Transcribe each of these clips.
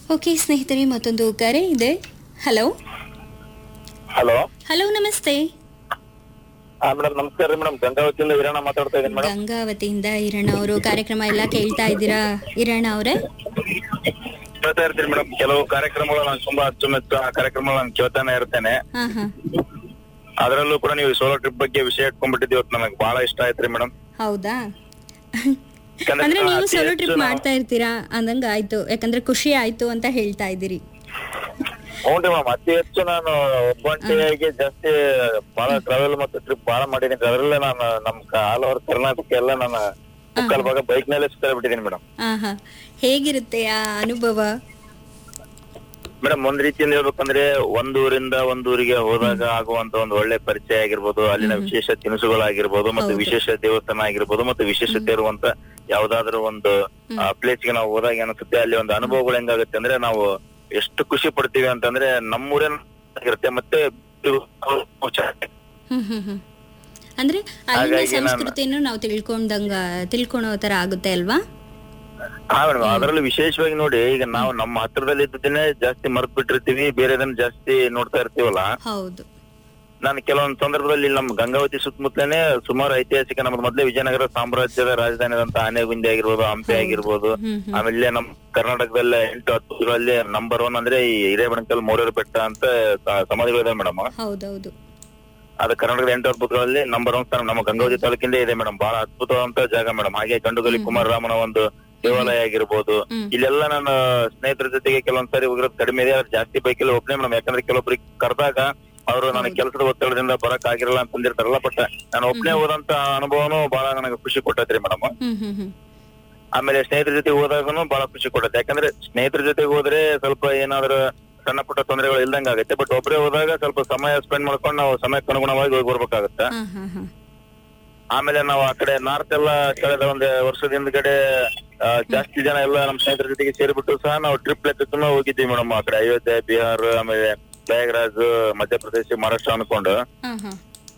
Okay ಸ್ನೇಹಿತರೆ ಮತ್ತೊಂದು ಕರೆ ಇದೆ ಹಲೋ ಹಲೋ ಹಲೋ ನಮಸ್ತೆ ಹಾ ಮೇಡಮ್ ನಮಸ್ಕಾರ ರೀ ಮೇಡಮ್ ಗಂಗಾವತಿಯಿಂದ ವೀರಣ್ಣ ಮಾತಾಡ್ತಾ ಇದ್ದೀನಿ ಮೇಡಮ್ ಗಂಗಾವತಿಯಿಂದ ಇರಣ್ಣ ಅವರು ಕಾರ್ಯಕ್ರಮ ಎಲ್ಲ ಕೇಳ್ತಾ ಇದ್ದೀರಾ ಇರಣ್ಣ ಅವರೇ ಕೇಳ್ತಾ ಇರ್ತೀನಿ ಮೇಡಮ್ ಕೆಲವು ಕಾರ್ಯಕ್ರಮಗಳು ನಾನು ತುಂಬಾ ಅಚ್ಚುಮೆಚ್ಚು ಆ ಕಾರ್ಯಕ್ರಮಗಳು ನಾನು ಕೇಳ್ತಾನೆ ಇರ್ತೇನೆ ಹಾ ಹಾ ಅದರಲ್ಲೂ ಕೂಡ ನೀವು ಸೋಲೋ ಟ್ರಿಪ್ ಬಗ್ಗೆ ವಿಷಯ ಇಟ್ಕೊಂಡ್ಬಿಟ್ಟಿದ್ದೀವಿ ಇವತ್ತು ನನಗೆ ಬಹಳ ಇಷ್ಟ ಆಯ್ತ್ರಿ ಮೇಡಮ್ ಹೌದಾ ಯಾಕಂದ್ರೆ ಅಂದ್ರೆ ನಾನು ನೀವು ಅತಿ ಸೋಲೋ ಹೆಚ್ಚು ಟ್ರಿಪ್ ನಾನು- ಮಾಡ್ತಾ ಇರ್ತೀರಾ ಅಂದಂಗ ಆಯ್ತು ಯಾಕಂದ್ರೆ ಖುಷಿ ಆಯ್ತು ಅಂತ ಹೇಳ್ತಾ ಇದ್ದೀರಿ ಹ್ಞೂ ರೀ ಮ್ಯಾಮ್ ಅತಿ ಹೆಚ್ಚು ನಾನು ಒಬ್ಬಂಟಿಯಾಗಿ ಜಾಸ್ತಿ ಬಹಳ ಟ್ರಾವೆಲ್ ಮತ್ತು ಟ್ರಿಪ್ ಬಹಳ ಮಾಡಿದ್ದೀನಿ ಅದರಲ್ಲೇ ನಾನು ನಮ್ ಆಲ್ ಓವರ್ ಕರ್ನಾಟಕ ಎಲ್ಲ ನಾನು ಮುಕ್ಕಾಲ್ ಭಾಗ ಬೈಕ್ ಮೇಲೆ ಸುತ್ತಾಡ್ಬಿಟ್ಟಿದ್ದೀನಿ ಮೇಡಮ್ ಹಾ ಹಾ ಹೇಗಿರುತ್ತೆ ಆ ಅನುಭವ ಮೇಡಮ್ ಒಂದ್ ರೀತಿಯಿಂದ ಹೇಳ್ಬೇಕಂದ್ರೆ ಒಂದ್ ಊರಿಂದ ಒಂದ್ ಊರಿಗೆ ಹೋದಾಗ ಆಗುವಂತ ಒಂದು ಒಳ್ಳೆ ಪರಿಚಯ ಆಗಿರ್ಬೋದು ಅಲ್ಲಿನ ವಿಶೇಷ ತಿನಿಸುಗಳಾಗಿರ್ಬೋದು ಮತ್ತು ಹೌದು. ವಿಶೇಷ ದೇವಸ್ಥಾನ ಆಗಿರ್ಬೋದು ಮತ್ತು ವಿಶೇಷತೆ ಇರುವಂತ ಯಾವ್ದಾದ್ರು ಒಂದು ಪ್ಲೇಸ್ ಗೆ ನಾವು ಹೋದಾಗ ಏನಿಸುತ್ತೆ ಅಲ್ಲಿ ಒಂದು ಅನುಭವಗಳು ಹೆಂಗಾಗುತ್ತೆ ಅಂದ್ರೆ ನಾವು ಎಷ್ಟು ಖುಷಿ ಪಡ್ತೀವಿ ಅಂತಂದ್ರೆ ನಮ್ಮೂರೇನ ಆಗಿರುತ್ತೆ ಮತ್ತೆ ಇದು ಹ್ಮ್ ಹ್ಮ್ ಹ್ಮ್ ಅಂದ್ರೆ ಅಲ್ಲಿನ ಹಾಗಾಗಿ ನಾನು- ಸಂಸ್ಕೃತಿಯನ್ನು ನಾವು ತಿಳ್ಕೊಂಡಂಗ ತಿಳ್ಕೊಳೋ ತರ ಆಗುತ್ತೆ ಅಲ್ವಾ ಹಾ ಮೇಡಮ್ ಅದರಲ್ಲೂ ವಿಶೇಷವಾಗಿ ನೋಡಿ ಈಗ ನಾವು ನಮ್ಮ ಹತ್ರದಲ್ಲಿ ಇದ್ದದನ್ನೇ ಜಾಸ್ತಿ ಮರ್ತ್ ಬಿಟ್ಟಿರ್ತೀವಿ ಬೇರೆದನ್ನ ಜಾಸ್ತಿ ನೋಡ್ತಾ ಇರ್ತೀವಲ್ಲ ಹೌದು ನಾನು ಕೆಲವೊಂದು ಸಂದರ್ಭದಲ್ಲಿ ಇಲ್ಲಿ ನಮ್ಮ ಗಂಗಾವತಿ ಸುತ್ತಮುತ್ತಲೇ ಸುಮಾರು ಐತಿಹಾಸಿಕ ನಮ್ಮ ಮೊದಲೇ ವಿಜಯನಗರ ಸಾಮ್ರಾಜ್ಯದ ರಾಜಧಾನಿಯಾದಂತ ಆನೆಗುಂದಿ ಆಗಿರ್ಬೋದು ಹಂಪಿ ಆಗಿರ್ಬೋದು ಹ್ಮ್ ಹ್ಮ್ ಆಮೇಲೆ ಇಲ್ಲೇ ನಮ್ಮ ಕರ್ನಾಟಕದಲ್ಲೇ ಎಂಟು ಹತ್ತು ಊರಲ್ಲಿ ನಂಬರ್ ಒನ್ ಅಂದ್ರೆ ಈ ಹಿರೇಬಣಕಲ್ ಮೌರ್ಯರ ಬೆಟ್ಟ ಅಂತ ಸ- ಸಮಾಧಿಗಳಿದೆ ಮೇಡಮ್ ಹೌದೌದು ಅದು ಕರ್ನಾಟಕದ ಎಂಟು ಅದ್ಭುತಗಳಲ್ಲಿ ನಂಬರ್ ಒನ್ ಸ್ಥಾನ ನಮ್ಮ ಗಂಗಾವತಿ ತಾಲೂಕಿಂದ ಇದೆ ಮೇಡಮ್ ಬಹಳ ಅದ್ಭುತವಾದಂತ ಜಾಗ ಮೇಡಮ್ ಹಾಗೆ ಗಂಡುಗಲಿ ಕುಮಾರರಾಮನ ಒಂದು ದೇವಾಲಯ ಆಗಿರ್ಬೋದು ಹ್ಮ್. ಇಲ್ಲೆಲ್ಲ ನನ್ನ ಸ್ನೇಹಿತರ ಜೊತೆಗೆ ಕೆಲವೊಂದ್ಸರಿ ಹೋಗಿರೋದು ಕಡಿಮೆ ಇದೆ ಆದ್ರೆ ಜಾಸ್ತಿ ಬೈಕಲ್ಲಿ ಒಬ್ಬನೇ ಮೇಡಮ್ ಯಾಕಂದ್ರೆ ಕೆಲವೊಬ್ರಿಗೆ ಕರೆದಾಗ ಅವರು ನನಗೆ ಕೆಲಸದ ಒತ್ತಡದಿಂದ ಬರಕ್ ಆಗಿರಲ್ಲ ಅಂತಂದಿರ್ತಾರಲ್ಲ ಬಟ್ ನಾನು ಒಬ್ಬನೇ ಹೋದಂತ ಅನುಭವನೂ ಬಹಳ ನನಗೆ ಖುಷಿ ಕೊಟ್ಟೈತ್ರಿ ಮೇಡಮ್ ಹ್ಮ್ ಹ್ಮ್ ಹ್ಮ್ ಆಮೇಲೆ ಸ್ನೇಹಿತರ ಜೊತೆ ಹೋದಾಗನು ಬಹಳ ಖುಷಿ ಕೊಡುತ್ತೆ ಯಾಕಂದ್ರೆ ಸ್ನೇಹಿತರ ಜೊತೆಗೆ ಹೋದ್ರೆ ಸ್ವಲ್ಪ ಏನಾದ್ರು ಸಣ್ಣ ಪುಟ್ಟ ತೊಂದರೆಗಳು ಇಲ್ದಂಗ ಆಗುತ್ತೆ ಬಟ್ ಒಬ್ಬರೇ ಹೋದಾಗ ಸ್ವಲ್ಪ ಸಮಯ ಸ್ಪೆಂಡ್ ಮಾಡ್ಕೊಂಡು ನಾವು ಸಮಯಕ್ಕೆ ಅನುಗುಣವಾಗಿ ಹೋಗಿ ಬರ್ಬೇಕಾಗತ್ತೆ ಹಾ ಹಾ ಹಾ ಆಮೇಲೆ ನಾವು ಆ ಕಡೆ ನಾರ್ತ್ ಎಲ್ಲ ಕಳೆದ ಒಂದು ವರ್ಷದ ಹಿಂದ್ಗಡೆ ಆ, ಜಾಸ್ತಿ ಜನ ಎಲ್ಲ ನಮ್ಮ ಸ್ನೇಹಿತರ ಜೊತೆಗೆ ಸೇರಿಬಿಟ್ಟು ಸಹ ನಾವು ಟ್ರಿಪ್ ಲೆಕ್ಕಕ್ಕೂ ಹೋಗಿದ್ವಿ ಮೇಡಮ್ ಆ ಕಡೆ ಅಯೋಧ್ಯೆ ಬಿಹಾರ್ ಆಮೇಲೆ ಪ್ರಯಾಗ್ರಾಜ್ ಮಧ್ಯಪ್ರದೇಶ ಮಹಾರಾಷ್ಟ್ರ ಅನ್ಕೊಂಡು ಹಾ ಹಾ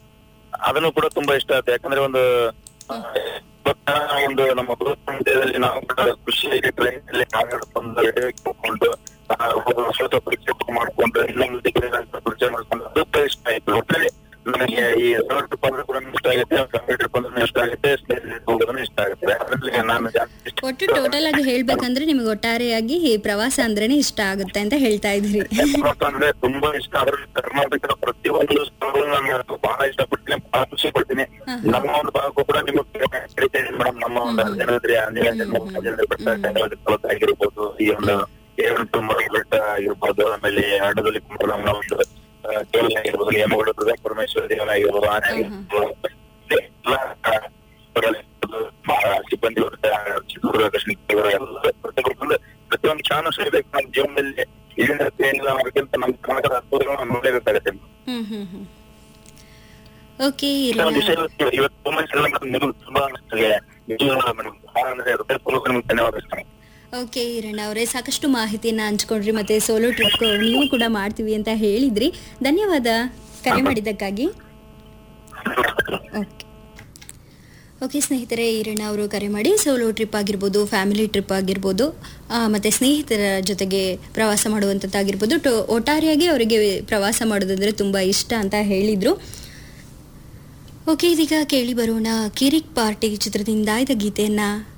ಅದನ್ನು ಕೂಡ ತುಂಬಾ ಇಷ್ಟ ಆಯ್ತು ಯಾಕಂದ್ರೆ ಒಂದು ಆ, ಭತ್ತ ಒಂದು ನಮ್ಮ ಮಧ್ಯದಲ್ಲಿ ನಾವು ಕೂಡ ಖುಷಿಯಾಗಿ ಟ್ರೈನ್ ಅಲ್ಲಿ ಕಾಗಾಡ್ಕೊಂಡು ಹೋಗ್ಕೊಂಡು ಆ, ಒಬ್ಬೊಬ್ರು ಸ್ವಲ್ಪ ಪರಿಚಯ ಮಾಡ್ಕೊಂಡು ಇನ್ನೊಂದು ದಿಕ್ಕಿನ ಪರಿಚಯ ಮಾಡ್ಕೊಂಡು ಅದು ತುಂಬಾ ಇಷ್ಟ ಆಯ್ತು ಒಟ್ಟಲ್ಲಿ ನನಗೆ ಈ ರೋಡ್ ಟ್ರಿಪ್ ಅಂದ್ರೆ ಕೂಡ ಇಷ್ಟ ಆಗುತ್ತೆ ಫ್ಯಾಮಿಲಿ ಟ್ರಿಪ್ ಅಂದ್ರೆ ಇಷ್ಟ ಆಗುತ್ತೆ ಸ್ನೇಹಿತರ ಜೊತೆ ಹೋಗೋದನ್ನು ಇಷ್ಟ ಆಗುತ್ತೆ ಅದ್ರಲ್ಲಿ ನಾನು ಜಾಸ್ತಿ ಇಷ್ಟ ಒಟ್ಟು ಟೋಟಲ್ ಆಗಿ ಹೇಳ್ಬೇಕಂದ್ರೆ ನಿಮ್ಗೆ ಒಟ್ಟಾರೆಯಾಗಿ ಪ್ರವಾಸ ಅಂದ್ರೇನೆ ಇಷ್ಟ ಆಗುತ್ತೆ ಅಂತ ಹೇಳ್ತಾ ಇದ್ರಿ ಪ್ರವಾಸ ಅಂದ್ರೆ ತುಂಬಾ ಇಷ್ಟ ಅದ್ರಲ್ಲಿ ಕರ್ನಾಟಕದ ಪ್ರತಿಯೊಂದು ಸ್ಥಳಗಳು ನಾನು ಬಹಳ ಇಷ್ಟಪಡ್ತೀನಿ ಬಹಳ ಖುಷಿ ಪಡ್ತೀನಿ ನಮ್ಮ ಒಂದು ಭಾಗಕ್ಕೂ ಕೂಡ ನಿಮಗೆ ಕರಿತಾ ಇದ್ದೀನಿ ಮೇಡಮ್ ನಮ್ಮ ಒಂದು ಜನದ್ರಿ ಆಂಜನೇಯ ಜನ್ಮ ಬೆಟ್ಟ ಗಂಗಾವತಿ ತಾಲೂಕು ಆಗಿರ್ಬೋದು ಈ ಒಂದು ಏಳು ಮರ ಬೆಟ್ಟ ಆಗಿರ್ಬೋದು ಆಮೇಲೆ ಆಟದಲ್ಲಿ ಕುಂಬಳಮ್ಮ ಒಂದು ಆ, ದೇವಾಲಯ ಆಗಿರ್ಬೋದು ಯಮಗಳು ದುರ್ಗಾ ಪರಮೇಶ್ವರ ದೇವಾಲಯ ಆಗಿರ್ಬೋದು ಆನೆ ಆಗಿರ್ಬೋದು ಎಲ್ಲ ಆ, ಊರಲ್ಲಿ ಇರ್ಬೋದು. ಬಹಳ ಸಿಬ್ಬಂದಿ ವರ್ಗ, ಚಿತ್ರದುರ್ಗ ಕೃಷ್ಣ ದೇವರ ಎಲ್ಲ ಪ್ರತಿಯೊಂದು ಪ್ರತಿಯೊಂದು ಕ್ಷಣ ಸಿಗಬೇಕು ನಮ್ಮ ಜೀವನದಲ್ಲಿ ಇಲ್ಲಿಂದ ಏನಿಲ್ಲ ಅನ್ನೋದಕ್ಕಿಂತ ನಮ್ಮ ಕರ್ನಾಟಕದ ಅದ್ಭುತಗಳು ನಾವು ನೋಡಲೇಬೇಕಾಗುತ್ತೆ ಹ್ಮ್ ಹ್ಮ್ ಹ್ಮ್ ಓಕೆ ಒಂದು ವಿಷಯ ಇವತ್ತು- ಇವತ್ತು ತುಂಬಾ ಸಲ ನಿಮ್ಗೆ ತುಂಬಾ ನನಗೆ ನಿಜವಾಗ್ಲೂ ಮೇಡಮ್ ಬಹಳ ಅಂದ್ರೆ ಹೃದಯಪೂರ್ವಕ ನಿಮ್ಗೆ ಧನ್ಯವಾದ ಇಷ್ಟ ಓಕೆ ಇರಣ್ಣ ಅವರೇ ಸಾಕಷ್ಟು ಮಾಹಿತಿಯನ್ನ ಹಂಚ್ಕೊಂಡ್ರಿ ಮತ್ತೆ ಸೋಲೋ ಟ್ರಿಪ್ ನೀವು ಕೂಡ ಮಾಡ್ತೀವಿ ಅಂತ ಹೇಳಿದ್ರಿ ಧನ್ಯವಾದ ಕರೆ ಮಾಡಿದ್ದಕ್ಕಾಗಿ ಓಕೆ ಓಕೆ ಸ್ನೇಹಿತರೆ ಈರಣ್ಣ ಅವರು ಕರೆ ಮಾಡಿ ಸೋಲೋ ಟ್ರಿಪ್ ಆಗಿರ್ಬೋದು ಫ್ಯಾಮಿಲಿ ಟ್ರಿಪ್ ಆಗಿರ್ಬೋದು ಆ, ಮತ್ತೆ ಸ್ನೇಹಿತರ ಜೊತೆಗೆ ಪ್ರವಾಸ ಮಾಡುವಂಥದ್ದಾಗಿರ್ಬೋದು ಟೊ ಒಟ್ಟಾರೆಯಾಗಿ ಅವರಿಗೆ ಪ್ರವಾಸ ಮಾಡೋದಂದ್ರೆ ತುಂಬ ಇಷ್ಟ ಅಂತ ಹೇಳಿದರು ಓಕೆ ಇದೀಗ ಕೇಳಿ ಬರೋಣ ಕಿರಿಕ್ ಪಾರ್ಟಿ ಚಿತ್ರದಿಂದ ಆಯ್ದ ಗೀತೆಯನ್ನು